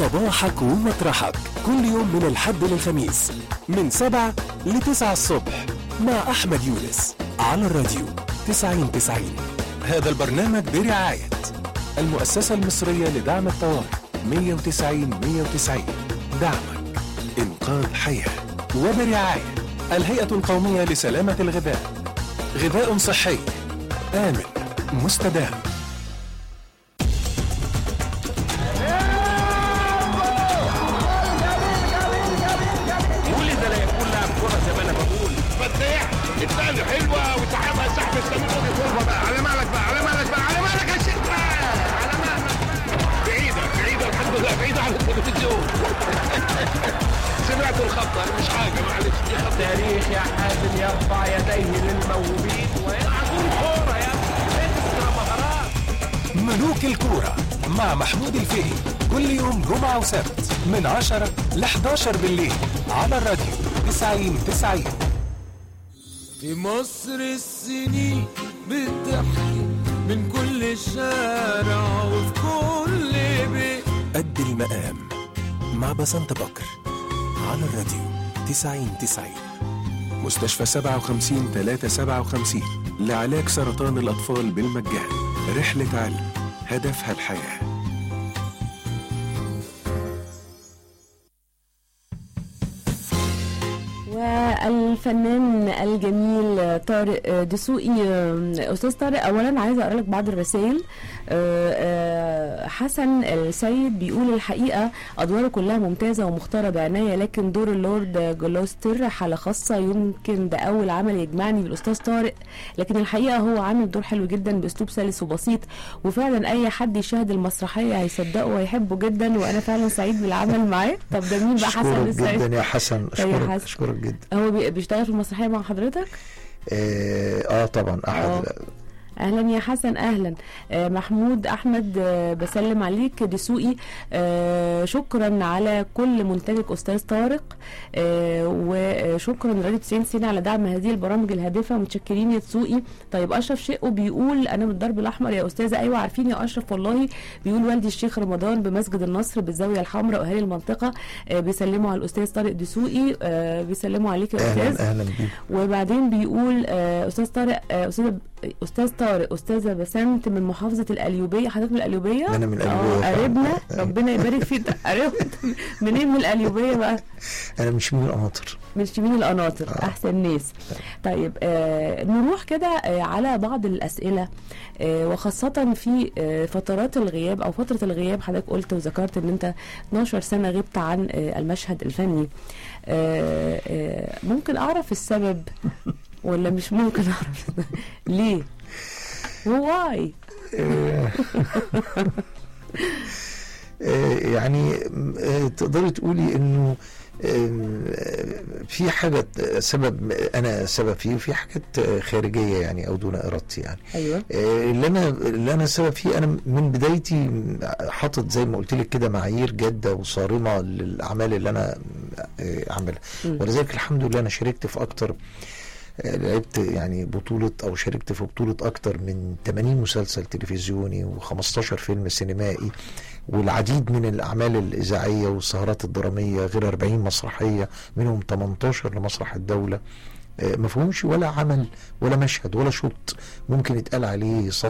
صباحك ومطرحك كل يوم من الحد للخميس من سبعة لتسعة الصبح مع أحمد يونس على الراديو تسعين تسعين هذا البرنامج برعاية المؤسسة المصرية لدعم الطوارئ 190 190 دعمك إنقاذ حياة وبرعاية الهيئة القومية لسلامة الغذاء غذاء صحي آمن مستدام ولد لا يكون لاعب كرة زي ما انا بقول فتاح الثاني حلوة وسحبها سحب السمير ودي فورمة بقى على مالك بقى على مالك بقى على مالك يا شيخ بقى على مالك بقى بعيدة بعيدة الحمد لله بعيدة عن التلفزيون سمعت الخطة مش حاجة معلش دي خطة تاريخ يا حازم يرفع يديه للموهوبين ويلعب كورة يا ابني اكسترا مهارات ملوك الكورة مع محمود الفقي كل يوم جمعة وسبت من 10 ل 11 بالليل على الراديو 90 90 في مصر السنين بتحكي من كل شارع وفي كل بيت قد المقام مع بسنت بكر على الراديو 90 90 مستشفى 57 357 لعلاج سرطان الأطفال بالمجان رحلة علم هدفها الحياه والفنان الجميل طارق دسوقي استاذ طارق اولا عايزه اقرا لك بعض الرسائل حسن السيد بيقول الحقيقه ادواره كلها ممتازه ومختاره بعنايه لكن دور اللورد جلوستر حاله خاصه يمكن ده اول عمل يجمعني بالاستاذ طارق لكن الحقيقه هو عامل دور حلو جدا باسلوب سلس وبسيط وفعلا اي حد يشاهد المسرحيه هيصدقه ويحبه جدا وانا فعلا سعيد بالعمل معاه طب ده مين بقى حسن اشكرك السيد جدا يا حسن يا اشكرك حسن. اشكرك جدا هو بي- بيشتغل في المسرحيه مع حضرتك اه, آه طبعا احد آه. اهلا يا حسن اهلا آه محمود احمد آه بسلم عليك دسوقي آه شكرا على كل منتجك استاذ طارق آه وشكرا لراديو 90 سنه على دعم هذه البرامج الهادفه متشكرين يا دسوقي طيب اشرف شقه بيقول انا من الدرب الاحمر يا استاذه ايوه عارفين يا اشرف والله بيقول والدي الشيخ رمضان بمسجد النصر بالزاويه الحمراء واهالي المنطقه آه بيسلموا على الاستاذ طارق دسوقي آه بيسلموا عليك يا استاذ اهلا اهلا بيك وبعدين بيقول آه، استاذ طارق آه، استاذ استاذ طارق استاذه بسنت من محافظه القليوبيه حضرتك من القليوبيه أنا من آه، القليوبية. قريبنا ربنا يبارك فيك قريبنا منين من القليوبيه بقى انا مش من القناطر من شمين القناطر احسن ناس طيب آه نروح كده آه على بعض الاسئله آه وخاصه في آه فترات الغياب او فتره الغياب حضرتك قلت وذكرت ان انت 12 سنه غبت عن آه المشهد الفني آه آه ممكن اعرف السبب ولا مش ممكن اعرف ليه واي آه، يعني آه، تقدري تقولي انه آه، في حاجة سبب أنا سبب فيه وفي حاجات آه، خارجية يعني أو دون إرادتي يعني ايوه آه، اللي أنا اللي أنا سبب فيه أنا من بدايتي حاطط زي ما قلت لك كده معايير جادة وصارمة للأعمال اللي أنا آه، أعملها مم. ولذلك الحمد لله أنا شاركت في أكتر آه، لعبت يعني بطولة أو شاركت في بطولة أكتر من 80 مسلسل تلفزيوني و15 فيلم سينمائي والعديد من الأعمال الإذاعية والسهرات الدرامية غير 40 مسرحية منهم 18 لمسرح الدولة آه، ما فيهمش ولا عمل ولا مشهد ولا شوط ممكن يتقال عليه